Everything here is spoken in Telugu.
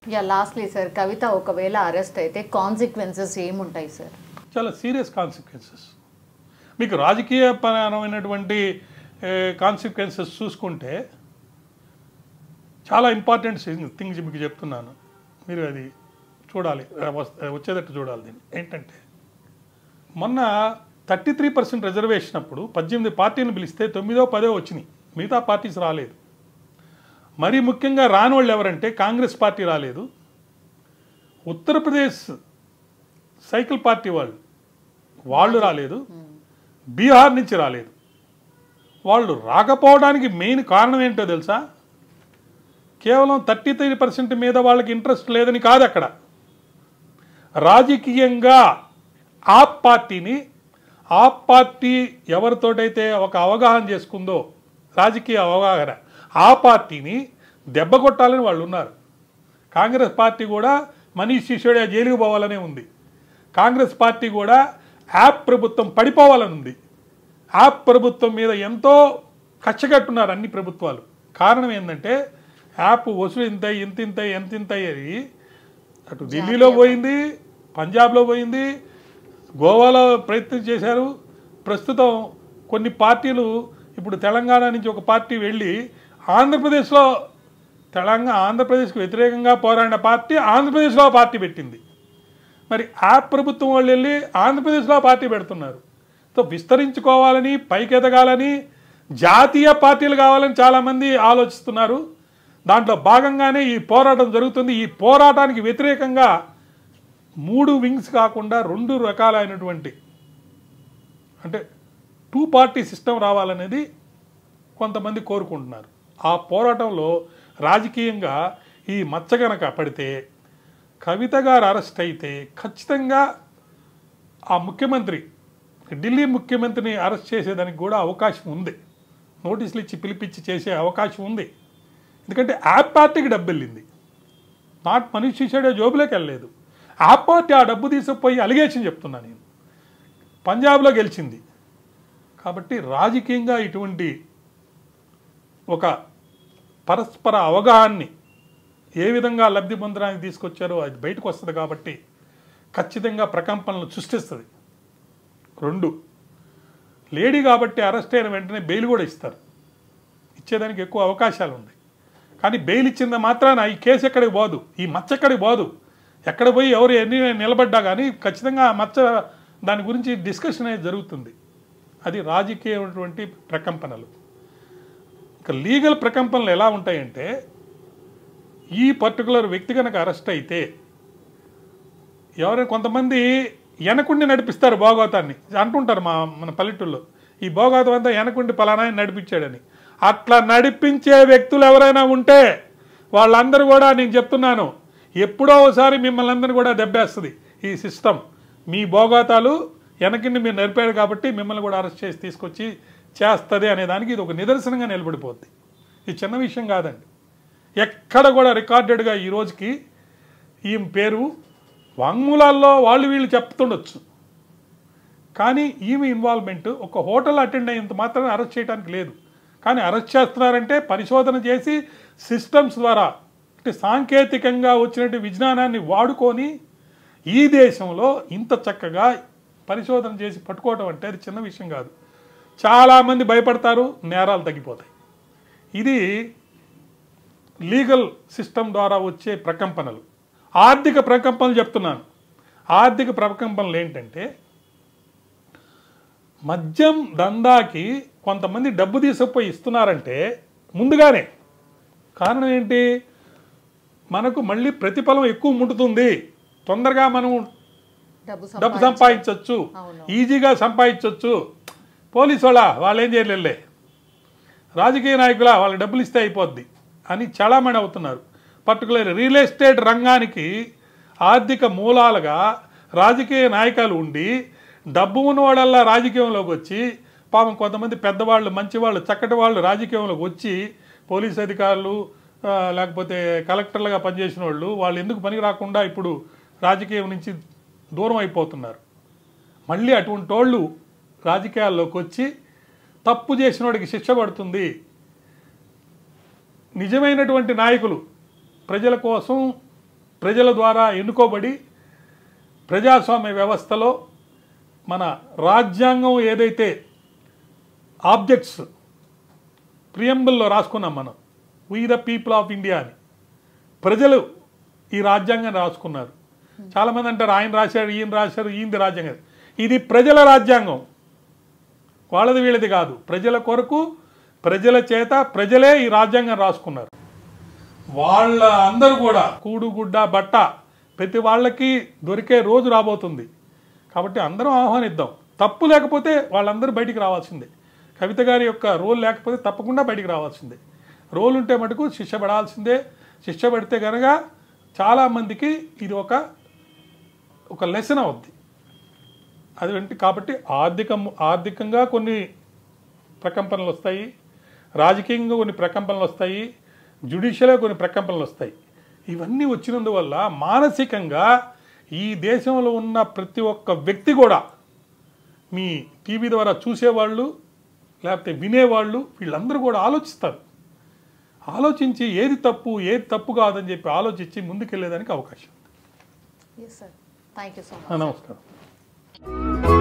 యా లాస్ట్లీ సార్ కవిత ఒకవేళ అరెస్ట్ అయితే కాన్సిక్వెన్సెస్ ఏముంటాయి సార్ చాలా సీరియస్ కాన్సిక్వెన్సెస్ మీకు రాజకీయ పరమైనటువంటి కాన్సిక్వెన్సెస్ చూసుకుంటే చాలా ఇంపార్టెంట్ థింగ్స్ మీకు చెప్తున్నాను మీరు అది చూడాలి వస్- వచ్చేటట్టు చూడాలి దీన్ని ఏంటంటే మొన్న థర్టీ త్రీ పర్సెంట్ రిజర్వేషన్ అప్పుడు పద్దెనిమిది పార్టీలు పిలిస్తే తొమ్మిదో పదో వచ్చినాయి మిగతా పార్టీస్ రాలేదు మరీ ముఖ్యంగా రాని వాళ్ళు ఎవరంటే కాంగ్రెస్ పార్టీ రాలేదు ఉత్తరప్రదేశ్ సైకిల్ పార్టీ వాళ్ళు వాళ్ళు రాలేదు బీహార్ నుంచి రాలేదు వాళ్ళు రాకపోవడానికి మెయిన్ కారణం ఏంటో తెలుసా కేవలం థర్టీ త్రీ పర్సెంట్ మీద వాళ్ళకి ఇంట్రెస్ట్ లేదని కాదు అక్కడ రాజకీయంగా ఆప్ పార్టీని ఆప్ పార్టీ ఎవరితోటైతే ఒక అవగాహన చేసుకుందో రాజకీయ అవగాహన ఆ పార్టీని దెబ్బ కొట్టాలని వాళ్ళు ఉన్నారు కాంగ్రెస్ పార్టీ కూడా మనీష్ సిసోడియా జైలుకు పోవాలనే ఉంది కాంగ్రెస్ పార్టీ కూడా యాప్ ప్రభుత్వం పడిపోవాలని ఉంది యాప్ ప్రభుత్వం మీద ఎంతో కచ్చగట్టున్నారు అన్ని ప్రభుత్వాలు కారణం ఏంటంటే యాప్ వసూలు ఇంత ఇంత ఇంత ఎంత ఇంత అయ్యేది అటు ఢిల్లీలో పోయింది పంజాబ్లో పోయింది గోవాలో ప్రయత్నం చేశారు ప్రస్తుతం కొన్ని పార్టీలు ఇప్పుడు తెలంగాణ నుంచి ఒక పార్టీ వెళ్ళి ఆంధ్రప్రదేశ్లో తెలంగాణ ఆంధ్రప్రదేశ్కి వ్యతిరేకంగా పోరాడిన పార్టీ ఆంధ్రప్రదేశ్లో పార్టీ పెట్టింది మరి ఆ ప్రభుత్వం వాళ్ళు వెళ్ళి ఆంధ్రప్రదేశ్లో పార్టీ పెడుతున్నారు సో విస్తరించుకోవాలని పైకి ఎదగాలని జాతీయ పార్టీలు కావాలని చాలామంది ఆలోచిస్తున్నారు దాంట్లో భాగంగానే ఈ పోరాటం జరుగుతుంది ఈ పోరాటానికి వ్యతిరేకంగా మూడు వింగ్స్ కాకుండా రెండు రకాలైనటువంటి అంటే టూ పార్టీ సిస్టమ్ రావాలనేది కొంతమంది కోరుకుంటున్నారు ఆ పోరాటంలో రాజకీయంగా ఈ మచ్చ గనక పడితే కవిత గారు అరెస్ట్ అయితే ఖచ్చితంగా ఆ ముఖ్యమంత్రి ఢిల్లీ ముఖ్యమంత్రిని అరెస్ట్ చేసేదానికి కూడా అవకాశం ఉంది నోటీసులు ఇచ్చి పిలిపించి చేసే అవకాశం ఉంది ఎందుకంటే యాప్ పార్టీకి డబ్బు వెళ్ళింది నాట్ మనీష్ సిసోడియా జోబులోకి వెళ్ళలేదు యాప్ పార్టీ ఆ డబ్బు తీసుకుపోయి అలిగేషన్ చెప్తున్నా నేను పంజాబ్లో గెలిచింది కాబట్టి రాజకీయంగా ఇటువంటి ఒక పరస్పర అవగాహన్ని ఏ విధంగా లబ్ధి పొందడానికి తీసుకొచ్చారో అది బయటకు వస్తుంది కాబట్టి ఖచ్చితంగా ప్రకంపనలు సృష్టిస్తుంది రెండు లేడీ కాబట్టి అరెస్ట్ అయిన వెంటనే బెయిల్ కూడా ఇస్తారు ఇచ్చేదానికి ఎక్కువ అవకాశాలు ఉన్నాయి కానీ బెయిల్ ఇచ్చింది మాత్రాన ఈ కేసు ఎక్కడికి పోదు ఈ మచ్చ ఎక్కడికి పోదు ఎక్కడ పోయి ఎవరు ఎన్ని నిలబడ్డా కానీ ఖచ్చితంగా ఆ మచ్చ దాని గురించి డిస్కషన్ అనేది జరుగుతుంది అది రాజకీయమైనటువంటి ప్రకంపనలు ఇక లీగల్ ప్రకంపనలు ఎలా ఉంటాయంటే ఈ పర్టికులర్ వ్యక్తి కనుక అరెస్ట్ అయితే ఎవరైనా కొంతమంది వెనకుండి నడిపిస్తారు భోగవతాన్ని అంటుంటారు మా మన పల్లెటూళ్ళలో ఈ భోగవతం అంతా వెనకుండి పలానా ఆయన నడిపించాడని అట్లా నడిపించే వ్యక్తులు ఎవరైనా ఉంటే వాళ్ళందరూ కూడా నేను చెప్తున్నాను ఎప్పుడో ఒకసారి మిమ్మల్ని అందరినీ కూడా దెబ్బేస్తుంది ఈ సిస్టమ్ మీ భోగాతాలు వెనకిండి మీరు నడిపారు కాబట్టి మిమ్మల్ని కూడా అరెస్ట్ చేసి తీసుకొచ్చి చేస్తుంది అనే దానికి ఇది ఒక నిదర్శనంగా నిలబడిపోద్ది ఇది చిన్న విషయం కాదండి ఎక్కడ కూడా రికార్డెడ్గా ఈ రోజుకి ఈ పేరు వాంగ్మూలాల్లో వాళ్ళు వీళ్ళు చెప్తుండొచ్చు కానీ ఈమె ఇన్వాల్వ్మెంట్ ఒక హోటల్ అటెండ్ అయ్యేంత మాత్రమే అరెస్ట్ చేయడానికి లేదు కానీ అరెస్ట్ చేస్తున్నారంటే పరిశోధన చేసి సిస్టమ్స్ ద్వారా అంటే సాంకేతికంగా వచ్చినట్టు విజ్ఞానాన్ని వాడుకొని ఈ దేశంలో ఇంత చక్కగా పరిశోధన చేసి పట్టుకోవడం అంటే అది చిన్న విషయం కాదు చాలామంది భయపడతారు నేరాలు తగ్గిపోతాయి ఇది లీగల్ సిస్టమ్ ద్వారా వచ్చే ప్రకంపనలు ఆర్థిక ప్రకంపనలు చెప్తున్నాను ఆర్థిక ప్రకంపనలు ఏంటంటే మద్యం దందాకి కొంతమంది డబ్బు తీసుకుపోయి ఇస్తున్నారంటే ముందుగానే కారణం ఏంటి మనకు మళ్ళీ ప్రతిఫలం ఎక్కువ ముట్టుతుంది తొందరగా మనం డబ్బు డబ్బు సంపాదించ- సంపాదించవచ్చు అవును. ఈజీగా సంపాదించవచ్చు పోలీసు వాళ్ళ వాళ్ళు ఏం చేయలేదులే రాజకీయ నాయకుల వాళ్ళకి డబ్బులు ఇస్తే అయిపోద్ది అని చాలామంది అవుతున్నారు పర్టికులర్ రియల్ ఎస్టేట్ రంగానికి ఆర్థిక మూలాలుగా రాజకీయ నాయకులు ఉండి డబ్బు ఉన్నవాడల్లా రాజకీయంలోకి వచ్చి పాపం కొంతమంది పెద్దవాళ్ళు మంచివాళ్ళు చక్కటి వాళ్ళు రాజకీయంలోకి వచ్చి పోలీస్ అధికారులు ఆ, లేకపోతే కలెక్టర్లుగా పనిచేసిన వాళ్ళు వాళ్ళు ఎందుకు పనికి రాకుండా ఇప్పుడు రాజకీయం నుంచి దూరం అయిపోతున్నారు మళ్ళీ అటువంటి వాళ్ళు రాజకీయాల్లోకి వచ్చి తప్పు చేసిన వాడికి శిక్ష పడుతుంది నిజమైనటువంటి నాయకులు ప్రజల కోసం ప్రజల ద్వారా ఎన్నుకోబడి ప్రజాస్వామ్య వ్యవస్థలో మన రాజ్యాంగం ఏదైతే ఆబ్జెక్ట్స్ ప్రియంబుల్లో రాసుకున్నాం మనం we the people of India అని ప్రజలు ఈ రాజ్యాంగాన్ని రాసుకున్నారు చాలామంది అంటారు ఆయన రాశారు ఈయన రాశారు ఈయనది రాజ్యాంగం ఇది ప్రజల రాజ్యాంగం వాళ్ళది వీళ్ళది కాదు ప్రజల కొరకు ప్రజల చేత ప్రజలే ఈ రాజ్యాంగం రాసుకున్నారు వాళ్ళ అందరూ కూడా కూడు గుడ్డ బట్ట ప్రతి వాళ్ళకి దొరికే రోజు రాబోతుంది కాబట్టి అందరం ఆహ్వానిద్దాం తప్పు లేకపోతే వాళ్ళందరూ బయటికి రావాల్సిందే కవిత గారి యొక్క రోల్ లేకపోతే తప్పకుండా బయటికి రావాల్సిందే రోల్ ఉంటే మటుకు శిక్ష పడాల్సిందే శిక్ష పడితే కనుక చాలామందికి ఇది ఒక ఒక లెసన్ అవుద్ది అదేంటి కాబట్టి ఆర్థికం ఆర్థికంగా కొన్ని ప్రకంపనలు వస్తాయి రాజకీయంగా కొన్ని ప్రకంపనలు వస్తాయి జ్యుడిషియల్గా కొన్ని ప్రకంపనలు వస్తాయి ఇవన్నీ వచ్చినందువల్ల మానసికంగా ఈ దేశంలో ఉన్న ప్రతి ఒక్క వ్యక్తి కూడా మీ టీవీ ద్వారా చూసేవాళ్ళు లేకపోతే వినేవాళ్ళు వీళ్ళందరూ కూడా ఆలోచిస్తారు ఆలోచించి ఏది తప్పు ఏది తప్పు కాదని చెప్పి ఆలోచించి ముందుకెళ్ళేదానికి అవకాశం ఉంది yes sir thank you so much నమస్కారం